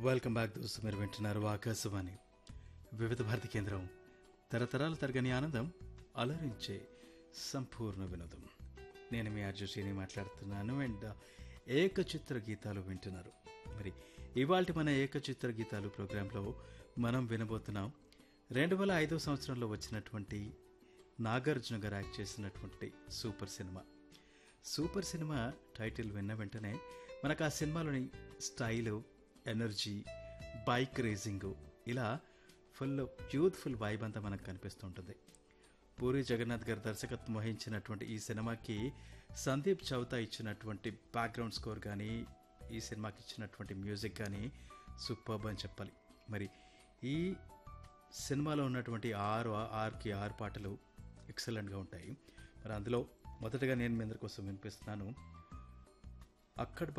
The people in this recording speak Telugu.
వెల్కమ్ బ్యాక్ దోస్తు మీరు వింటున్నారు ఆకాశవాణి వివిధ భారతి కేంద్రం తరతరాల తరగని ఆనందం అలరించే సంపూర్ణ వినోదం నేను మీ అర్జుషిని మాట్లాడుతున్నాను అండ్ ఏకచిత్ర గీతాలు వింటున్నారు మరి ఇవాళ మన ఏకచిత్ర గీతాలు ప్రోగ్రాంలో మనం వినబోతున్నాం రెండు వేల ఐదో సంవత్సరంలో వచ్చినటువంటి నాగార్జున గారు యాక్ట్ చేసినటువంటి super cinema super cinema title విన్న వెంటనే మనకు ఆ సినిమాలోని స్టైలు ఎనర్జీ బైక్ రేసింగ్ ఇలా ఫుల్ యూత్ఫుల్ వైబ్ అంతా మనకు కనిపిస్తుంటుంది పూరి జగన్నాథ్ గారు దర్శకత్వం వహించినటువంటి ఈ సినిమాకి సందీప్ చౌతా ఇచ్చినటువంటి బ్యాక్గ్రౌండ్ స్కోర్ కానీ ఈ సినిమాకి ఇచ్చినటువంటి మ్యూజిక్ కానీ సూపర్బ్ అని చెప్పాలి మరి ఈ సినిమాలో ఉన్నటువంటి ఆరు ఆరుకి ఆరు పాటలు ఎక్సలెంట్గా ఉంటాయి మరి అందులో మొదటగా నేను మీ అందరి కోసం వినిపిస్తున్నాను అక్కడ